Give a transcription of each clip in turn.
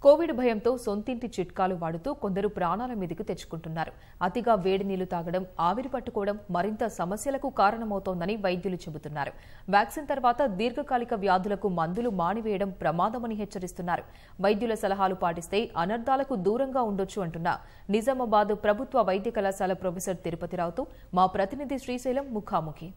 Covid భయంతో సొంతింటి చిట్కాలు వాడుతూ కొందరు ప్రాణాల మీదకు తెచ్చుకుంటున్నారు అతిగా వేడి నీళ్లు తాగడం ఆవిరి పట్టుకోవడం మరింత సమస్యలకు కారణమవుతోందని వైద్యులు చెబుతున్నారు వ్యాక్సిన్ తర్వాత దీర్ఘకాలిక వ్యాధులకు మందులు మానివేయడం ప్రమాదమని హెచ్చరిస్తున్నారు వైద్యుల సలహాలు పాటిస్తే అనర్థాలకు దూరంగా ఉండొచ్చు అంటున్న నిజామాబాద్ ప్రభుత్వ వైద్య కళాశాల ప్రొఫెసర్ తిరుపతిరావుతో మా ప్రతినిధి శ్రీశైలం ముఖాముఖి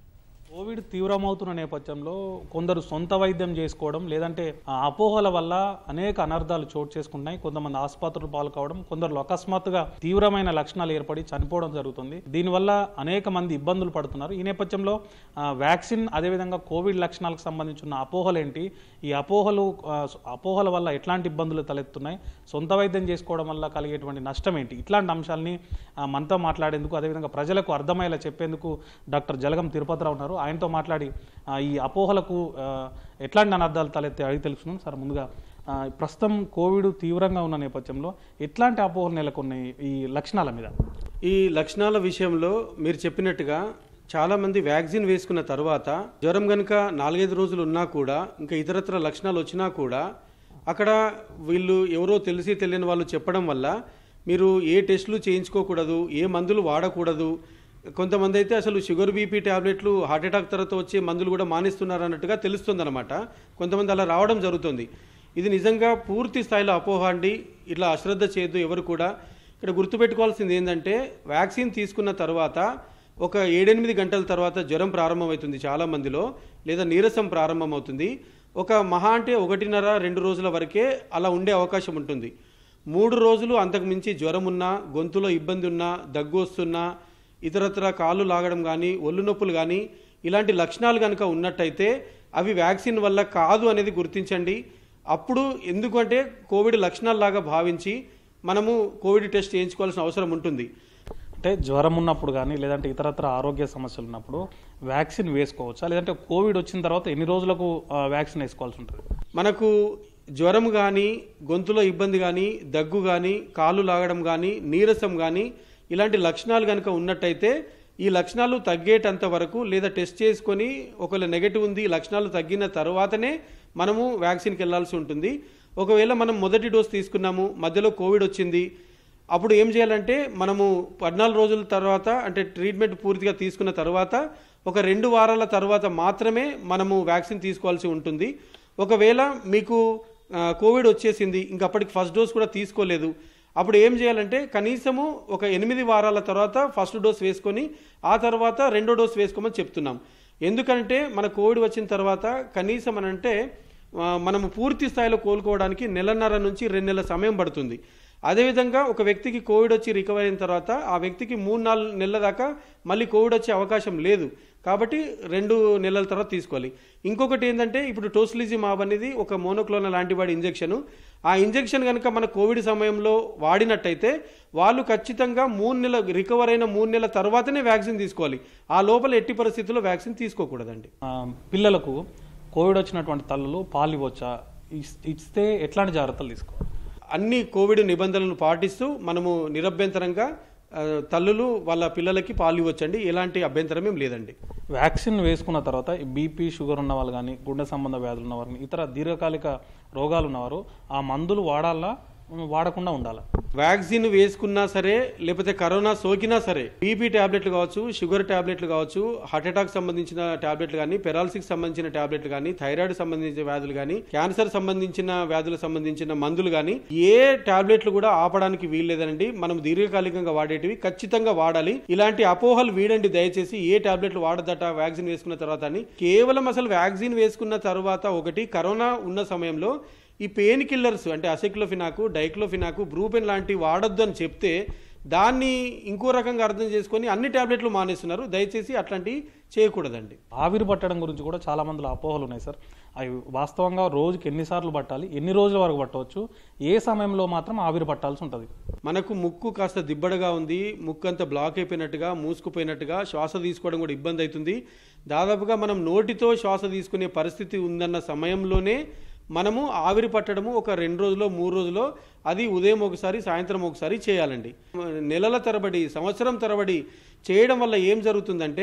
కోవిడ్ తీవ్రమవుతున్న నేపథ్యంలో కొందరు సొంత వైద్యం చేసుకోవడం లేదంటే ఆ అపోహల వల్ల అనేక అనర్థాలు చోటు చేసుకుంటున్నాయి కొంతమంది ఆసుపత్రులు పాలు కావడం కొందరు అకస్మాత్తుగా తీవ్రమైన లక్షణాలు ఏర్పడి చనిపోవడం జరుగుతుంది దీనివల్ల అనేక మంది ఇబ్బందులు పడుతున్నారు ఈ నేపథ్యంలో ఆ, వ్యాక్సిన్ అదేవిధంగా కోవిడ్ లక్షణాలకు సంబంధించిన అపోహలు ఏంటి ఈ అపోహలు ఆ, అపోహల వల్ల ఎట్లాంటి ఇబ్బందులు తలెత్తున్నాయి సొంత వైద్యం చేసుకోవడం వల్ల కలిగేటువంటి నష్టం ఏంటి ఇట్లాంటి అంశాలని ఆ, మనతో మాట్లాడేందుకు అదేవిధంగా ప్రజలకు అర్థమయ్యేలా చెప్పేందుకు డాక్టర్ జలగం తిరుపతిరావు ఉన్నారు ఆయనతో మాట్లాడి ఆ, ఈ అపోహలకు ఆ, ఎట్లాంటి అనర్థాలు తలెత్తే అడిగి తెలుసుకున్నాం సార్ ముందుగా ఆ, ప్రస్తుతం కోవిడ్ తీవ్రంగా ఉన్న నేపథ్యంలో ఎట్లాంటి అపోహలు నెలకొన్నాయి ఈ లక్షణాల మీద ఈ లక్షణాల విషయంలో మీరు చెప్పినట్టుగా చాలామంది వ్యాక్సిన్ వేసుకున్న తర్వాత జ్వరం కనుక నాలుగైదు రోజులు ఉన్నా కూడా ఇంకా ఇతరత్ర లక్షణాలు వచ్చినా కూడా అక్కడ వీళ్ళు ఎవరో తెలిసి తెలియని వాళ్ళు చెప్పడం వల్ల మీరు ఏ టెస్టులు చేయించుకోకూడదు ఏ మందులు వాడకూడదు కొంతమంది అయితే అసలు షుగర్ బీపీ ట్యాబ్లెట్లు హార్ట్ అటాక్ తర్వాత వచ్చే మందులు కూడా మానేస్తున్నారు అన్నట్టుగా తెలుస్తుంది కొంతమంది అలా రావడం జరుగుతుంది ఇది నిజంగా పూర్తి స్థాయిలో అపోహ అండి ఇట్లా అశ్రద్ధ చేయొద్దు ఎవరు కూడా ఇక్కడ గుర్తుపెట్టుకోవాల్సింది ఏంటంటే వ్యాక్సిన్ తీసుకున్న తర్వాత ఒక ఏడెనిమిది గంటల తర్వాత జ్వరం ప్రారంభమవుతుంది చాలా మందిలో లేదా నీరసం ప్రారంభమవుతుంది ఒక మహా అంటే ఒకటిన్నర రెండు రోజుల వరకే అలా ఉండే అవకాశం ఉంటుంది మూడు రోజులు అంతకు మించి జ్వరం ఉన్నా గొంతులో ఇబ్బంది ఉన్నా దగ్గు వస్తున్నా ఇతరత్ర కాళ్ళు లాగడం కానీ ఒళ్ళు నొప్పులు కానీ ఇలాంటి లక్షణాలు కనుక ఉన్నట్టయితే అవి వ్యాక్సిన్ వల్ల కాదు అనేది గుర్తించండి అప్పుడు ఎందుకంటే కోవిడ్ లక్షణాల్లాగా భావించి మనము కోవిడ్ టెస్ట్ చేయించుకోవాల్సిన అవసరం ఉంటుంది అంటే జ్వరం ఉన్నప్పుడు కానీ లేదంటే ఇతరత్ర ఆరోగ్య సమస్యలు ఉన్నప్పుడు వ్యాక్సిన్ వేసుకోవచ్చా లేదంటే కోవిడ్ వచ్చిన తర్వాత ఎన్ని రోజులకు ఆ, వ్యాక్సిన్ వేసుకోవాల్సి ఉంటుంది మనకు జ్వరం కానీ గొంతులో ఇబ్బంది కానీ దగ్గు కానీ కాళ్ళు లాగడం కానీ నీరసం కానీ ఇలాంటి లక్షణాలు కనుక ఉన్నట్టయితే ఈ లక్షణాలు తగ్గేటంత వరకు లేదా టెస్ట్ చేసుకొని ఒకవేళ నెగటివ్ ఉంది ఈ లక్షణాలు తగ్గిన తర్వాతనే మనము వ్యాక్సిన్కి వెళ్ళాల్సి ఉంటుంది ఒకవేళ మనం మొదటి డోస్ తీసుకున్నాము మధ్యలో కోవిడ్ వచ్చింది అప్పుడు ఏం చేయాలంటే మనము పద్నాలుగు రోజుల తర్వాత అంటే ట్రీట్మెంట్ పూర్తిగా తీసుకున్న తర్వాత ఒక రెండు వారాల తర్వాత మాత్రమే మనము వ్యాక్సిన్ తీసుకోవాల్సి ఉంటుంది ఒకవేళ మీకు ఆ, కోవిడ్ వచ్చేసింది ఇంక అప్పటికి ఫస్ట్ డోస్ కూడా తీసుకోలేదు అప్పుడు ఏం చేయాలంటే కనీసము ఒక ఎనిమిది వారాల తర్వాత ఫస్ట్ డోస్ వేసుకొని ఆ తర్వాత రెండో డోస్ వేసుకోమని చెప్తున్నాం ఎందుకంటే మన కోవిడ్ వచ్చిన తర్వాత కనీసం అని అంటే ఆ, మనము పూర్తి స్థాయిలో కోలుకోవడానికి నెలన్నర నుంచి రెండు నెలల సమయం పడుతుంది అదేవిధంగా ఒక వ్యక్తికి కోవిడ్ వచ్చి రికవర్ అయిన తర్వాత ఆ వ్యక్తికి మూడు నాలుగు నెలల దాకా మళ్ళీ కోవిడ్ వచ్చే అవకాశం లేదు కాబట్టి రెండు నెలల తర్వాత తీసుకోవాలి ఇంకొకటి ఏంటంటే ఇప్పుడు టోస్లిజిమాబ్ అనేది ఒక మోనోక్లోనల్ యాంటీబాడీ ఇంజెక్షన్ ఆ ఇంజెక్షన్ కనుక మన కోవిడ్ సమయంలో వాడినట్టయితే వాళ్ళు ఖచ్చితంగా మూడు నెలల రికవర్ అయిన మూడు నెలల తర్వాతనే వ్యాక్సిన్ తీసుకోవాలి ఆ లోపల ఎట్టి పరిస్థితుల్లో వ్యాక్సిన్ తీసుకోకూడదండి ఆ, పిల్లలకు కోవిడ్ వచ్చినటువంటి తల్లులు పాలు ఇవ్వచ్చా ఇస్- ఇస్తే ఎట్లాంటి జాగ్రత్తలు తీసుకోవాలి అన్ని కోవిడ్ నిబంధనలను పాటిస్తూ మనము నిరభ్యంతరంగా ఆ, తల్లులు వాళ్ళ పిల్లలకి పాలు ఇవ్వచ్చండి ఎలాంటి అభ్యంతరం ఏం లేదండి వ్యాక్సిన్ వేసుకున్న తర్వాత బీపీ షుగర్ ఉన్న వాళ్ళు కానీ గుండె సంబంధ వ్యాధులు ఉన్న వారు ఇతర దీర్ఘకాలిక రోగాలు ఉన్నవారు ఆ మందులు వాడాలా వాడకుండా ఉండాలా వ్యాక్సిన్ వేసుకున్నా సరే లేకపోతే కరోనా సోకినా సరే బీపీ టాబ్లెట్లు కావచ్చు షుగర్ టాబ్లెట్లు కావచ్చు హార్ట్ అటాక్ సంబంధించిన టాబ్లెట్లు కానీ పెరాలసిస్ సంబంధించిన టాబ్లెట్లు కానీ థైరాయిడ్ సంబంధించిన వ్యాధులు కానీ క్యాన్సర్ సంబంధించిన వ్యాధులకు సంబంధించిన మందులు కానీ ఏ టాబ్లెట్లు కూడా ఆపడానికి వీల్లేదండి మనం దీర్ఘకాలికంగా వాడేటివి ఖచ్చితంగా వాడాలి ఇలాంటి అపోహలు వీడండి దయచేసి ఏ టాబ్లెట్లు వాడదట వ్యాక్సిన్ వేసుకున్న తర్వాత అని కేవలం అసలు వ్యాక్సిన్ వేసుకున్న తర్వాత ఒకటి కరోనా ఉన్న సమయంలో ఈ పెయిన్ కిల్లర్స్ అంటే అసెక్లోఫినాకు డైక్లోఫినాకు బ్రూపెన్ లాంటివి వాడొద్దు అని చెప్తే దాన్ని ఇంకో రకంగా అర్థం చేసుకొని అన్ని టాబ్లెట్లు మానేస్తున్నారు దయచేసి అట్లాంటివి చేయకూడదండి ఆవిరి పట్టడం గురించి కూడా చాలా మందిలో అపోహలు ఉన్నాయి సార్ అవి వాస్తవంగా రోజుకి ఎన్నిసార్లు పట్టాలి ఎన్ని రోజుల వరకు పట్టవచ్చు ఏ సమయంలో మాత్రం ఆవిరి పట్టాల్సి ఉంటుంది మనకు ముక్కు కాస్త దిబ్బడగా ఉంది ముక్కు అంతా బ్లాక్ అయిపోయినట్టుగా మూసుకుపోయినట్టుగా శ్వాస తీసుకోవడం కూడా ఇబ్బంది అవుతుంది దాదాపుగా మనం నోటితో శ్వాస తీసుకునే పరిస్థితి ఉందన్న సమయంలోనే మనము ఆవిరి పట్టడము ఒక రెండు రోజులో మూడు రోజులో అది ఉదయం ఒకసారి సాయంత్రం ఒకసారి చేయాలండి నెలల తరబడి సంవత్సరం తరబడి చేయడం వల్ల ఏం జరుగుతుందంటే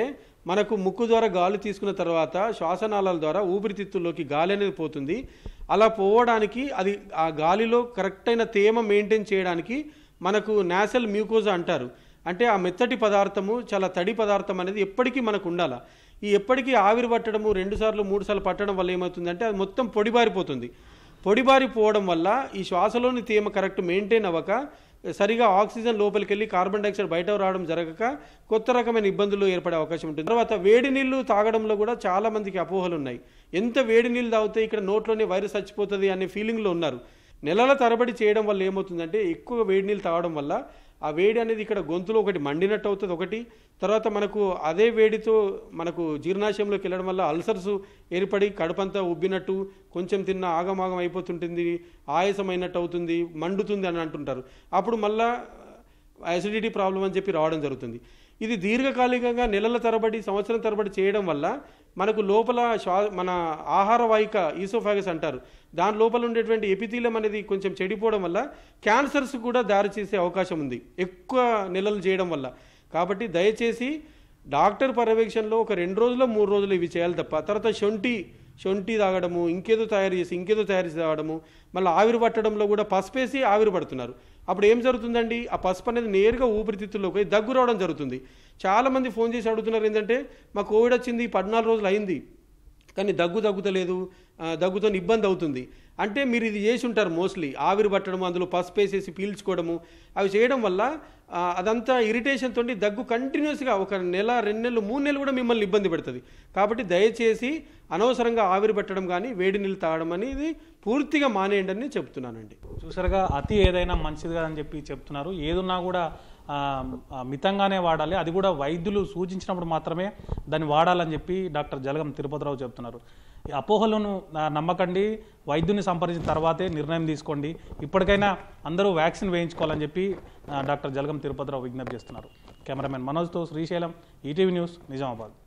మనకు ముక్కు ద్వారా గాలి తీసుకున్న తర్వాత శ్వాసనాళాల ద్వారా ఊపిరితిత్తుల్లోకి గాలి అనేది పోతుంది అలా పోవడానికి అది ఆ గాలిలో కరెక్ట్ అయిన తేమ మెయింటైన్ చేయడానికి మనకు నాసల్ మ్యూకోజా అంటారు అంటే ఆ మెత్తటి పదార్థము చాలా తడి పదార్థం అనేది ఎప్పటికీ మనకు ఉండాలి ఈ ఎప్పటికీ ఆవిరి పట్టడము రెండు సార్లు మూడు సార్లు పట్టడం వల్ల ఏమవుతుందంటే అది మొత్తం పొడిబారిపోతుంది పొడిబారిపోవడం వల్ల ఈ శ్వాసలోని తేమ కరెక్ట్ మెయింటైన్ అవ్వక సరిగా ఆక్సిజన్ లోపలికి వెళ్ళి కార్బన్ డైఆక్సైడ్ బయట రావడం జరగక కొత్త రకమైన ఇబ్బందులు ఏర్పడే అవకాశం ఉంటుంది తర్వాత వేడి నీళ్లు తాగడంలో కూడా చాలా మందికి అపోహలు ఉన్నాయి ఎంత వేడి నీళ్ళు తాగితే ఇక్కడ నోట్లోనే వైరస్ చచ్చిపోతుంది అనే ఫీలింగ్లో ఉన్నారు నెలల తరబడి చేయడం వల్ల ఏమవుతుందంటే ఎక్కువ వేడి నీళ్ళు తాగడం వల్ల ఆ వేడి అనేది ఇక్కడ గొంతులో ఒకటి మండినట్టు అవుతుంది ఒకటి తర్వాత మనకు అదే వేడితో మనకు జీర్ణాశయంలోకి వెళ్ళడం వల్ల అల్సర్స్ ఏర్పడి కడుపంతా ఉబ్బినట్టు కొంచెం తిన్న ఆగమాగం అయిపోతుంటుంది ఆయాసం అయినట్టు అవుతుంది మండుతుంది అని అంటుంటారు అప్పుడు మళ్ళా అసిడిటీ ప్రాబ్లం అని చెప్పి రావడం జరుగుతుంది ఇది దీర్ఘకాలికంగా నెలల తరబడి సంవత్సరం తరబడి చేయడం వల్ల మనకు లోపల శ్వా మన ఆహార వాహిక ఈసోఫాగస్ అంటారు దాని లోపల ఉండేటువంటి ఎపిథీలం అనేది కొంచెం చెడిపోవడం వల్ల క్యాన్సర్స్ కూడా దారి చేసే అవకాశం ఉంది ఎక్కువ నెలలు చేయడం వల్ల కాబట్టి దయచేసి డాక్టర్ పర్యవేక్షణలో ఒక రెండు రోజులు మూడు రోజులు ఇవి చేయాలి తప్ప తర్వాత శొంఠి శొంఠి తాగడము ఇంకేదో తయారు చేసి ఇంకేదో తయారు చేసి తాగడము మళ్ళీ ఆవిరి పట్టడంలో కూడా పసుపు వేసి ఆవిరి పడుతున్నారు అప్పుడు ఏం జరుగుతుందండి ఆ పసుపు అనేది నేరుగా ఊపిరితిత్తుల్లోకి పోయి దగ్గు రావడం జరుగుతుంది చాలామంది ఫోన్ చేసి అడుగుతున్నారు ఏంటంటే మా కోవిడ్ వచ్చింది పద్నాలుగు రోజులు అయింది కానీ దగ్గు దగ్గుతలేదు ఆ, దగ్గుతో ఇబ్బంది అవుతుంది అంటే మీరు ఇది చేసి ఉంటారు మోస్ట్లీ ఆవిరి పట్టడం అందులో పసుపు వేసేసి పీల్చుకోవడము అవి చేయడం వల్ల ఆ, అదంతా ఇరిటేషన్ తోటి దగ్గు కంటిన్యూస్గా ఒక నెల రెండు నెలలు మూడు నెలలు కూడా మిమ్మల్ని ఇబ్బంది పెడుతుంది కాబట్టి దయచేసి అనవసరంగా ఆవిరి పెట్టడం కానీ వేడి నీళ్ళు తాగడం అనేది పూర్తిగా మానేయండి అని చెప్తున్నానండి చూసారుగా అతి ఏదైనా మంచిది కాదని చెప్పి చెప్తున్నారు ఏదున్నా కూడా ఆ, ఆ, మితంగానే వాడాలి అది కూడా వైద్యులు సూచించినప్పుడు మాత్రమే దాన్ని వాడాలని చెప్పి డాక్టర్ జలగం తిరుపతిరావు చెప్తున్నారు ఈ అపోహలను ఆ, నమ్మకండి వైద్యుని సంప్రదించిన తర్వాతే నిర్ణయం తీసుకోండి ఇప్పటికైనా అందరూ వ్యాక్సిన్ వేయించుకోవాలని చెప్పి ఆ, డాక్టర్ జలగం తిరుపతిరావు విజ్ఞప్తి చేస్తున్నారు కెమెరామెన్ మనోజ్తో శ్రీశైలం ఈటీవీ న్యూస్ నిజామాబాద్